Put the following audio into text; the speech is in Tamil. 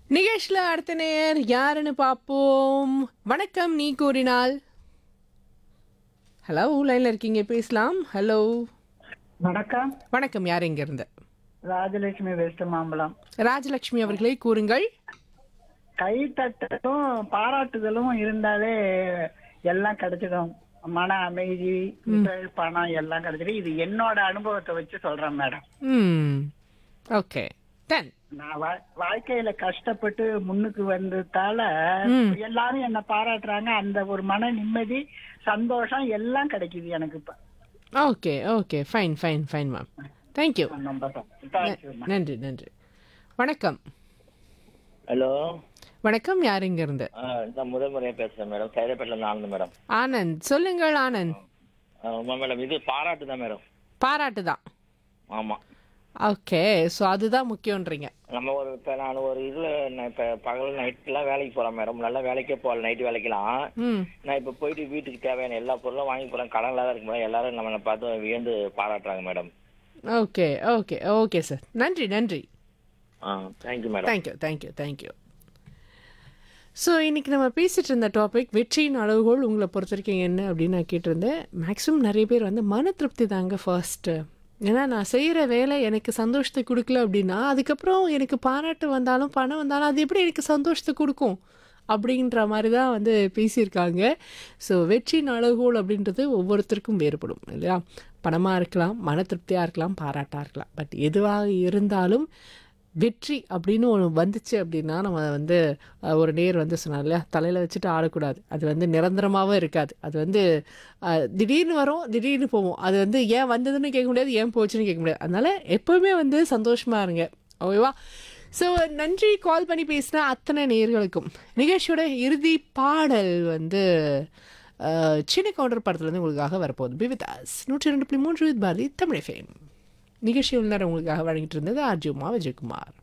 நிகழ்ச்சியில் அடுத்த நேர் யாருன்னு பார்ப்போம் வணக்கம் நீ கூறினால் ஹலோ லைனில் இருக்கீங்க பேசலாம் ஹலோ வணக்கம் வணக்கம் யார் இங்க இருந்து ராஜலட்சுமி வெஸ்ட் மாம்பலம் ராஜலட்சுமி அவர்களே கூறுங்கள் கை தட்டலும் பாராட்டுதலும் இருந்தாலே எல்லாம் கிடைச்சிடும் மன அமைதி புகழ், பணம் எல்லாம் கிடைச்சிடும் இது என்னோட அனுபவத்தை வச்சு சொல்றேன் மேடம் ம் ஓகே டன் நான் வா- வாழ்க்கையில கஷ்டப்பட்டு முன்னுக்கு வந்ததால எல்லாரும் என்ன பாராட்டுறாங்க அந்த ஒரு மன நிம்மதி சந்தோஷம் எல்லாம் கிடைக்குது எனக்கு இப்ப okay okay fine fine fine ma'am thank you ரொம்ப தேங்க்யூ நன்றி நன்றி வணக்கம் ஹலோ வணக்கம் யார் இங்க இருந்து ஆ, நான் முதல் முறையாக பேசுகிறேன் மேடம் சைதாப்பேட்டில் இருந்து ஆனந்த் மேடம் ஆனந்த் சொல்லுங்கள் ஆனந்த் ஆமாம் மேடம் இது பாராட்டு தான் மேடம் பாராட்டு தான் ஆமாம் ஓகே ஸோ அதுதான் முக்கியன்றீங்க நம்ம ஒரு இப்போ நான் ஒரு இதில் இப்போ பகல் நைட்லாம் வேலைக்கு போகிறேன் மேடம் நல்லா வேலைக்கே போகல நைட்டு வேலைக்கெல்லாம் ம் நான் இப்போ போயிட்டு வீட்டுக்கு தேவையான எல்லா பொருளும் வாங்கி போகிறேன் கடனில் தான் இருக்கும் மேடம் எல்லாரும் நம்மளை பார்த்து வியந்து பாராட்டுறாங்க madam okay okay okay sir நன்றி நன்றி ஆ thank you madam thank you thank you thank you so இன்றைக்கி நம்ம பேசிகிட்டு இருந்த டாபிக் வெற்றியின் அளவுகோல் உங்களை பொறுத்த வரைக்கும் என்ன அப்படின்னு நான் கேட்டிருந்தேன் மேக்ஸிமம் நிறைய பேர் வந்து மன திருப்தி தாங்க ஃபர்ஸ்ட்டு ஏன்னா நான் செய்கிற வேலை எனக்கு சந்தோஷத்தை கொடுக்கல அப்படின்னா அதுக்கப்புறம் எனக்கு பாராட்டு வந்தாலும் பணம் வந்தாலும் அது எப்படி எனக்கு சந்தோஷத்தை கொடுக்கும் அப்படின்ற மாதிரி தான் வந்து பேசியிருக்காங்க ஸோ வெற்றியின் அளவுகோல் அப்படின்றது ஒவ்வொருத்தருக்கும் வேறுபடும் இல்லையா பணமாக இருக்கலாம் மன திருப்தியாக இருக்கலாம் பாராட்டாக இருக்கலாம் பட் எதுவாக இருந்தாலும் வெற்றி அப்படின்னு ஒன்று வந்துச்சு அப்படின்னா நம்ம வந்து அஹ், ஒரு நேர் வந்து சொன்னார் இல்லையா தலையில் வச்சுட்டு ஆடக்கூடாது அது வந்து நிரந்தரமாகவும் இருக்காது அது வந்து அஹ், திடீர்னு வரும் திடீர்னு போவோம் அது வந்து ஏன் வந்ததுன்னு கேட்க முடியாது ஏன் போச்சுன்னு கேட்க முடியாது அதனால் எப்போவுமே வந்து சந்தோஷமாக இருங்க ஓகேவா ஸோ நன்றி கால் பண்ணி பேசின அத்தனை நேர்களுக்கும் நிகழ்ச்சியோட இறுதி பாடல் வந்து அஹ், சின்ன கவுண்டர் படத்துலேருந்து உங்களுக்காக வரப்போகுது பிவிதாஸ் நூற்றி ரெண்டு புள்ளி மூன்று வித் பாரதி தமிழ் ஃபேம் நிகழ்ச்சி உள்ளார உங்களுக்காக வழங்கிட்டு இருந்தது அர்ஜுமா விஜயகுமார்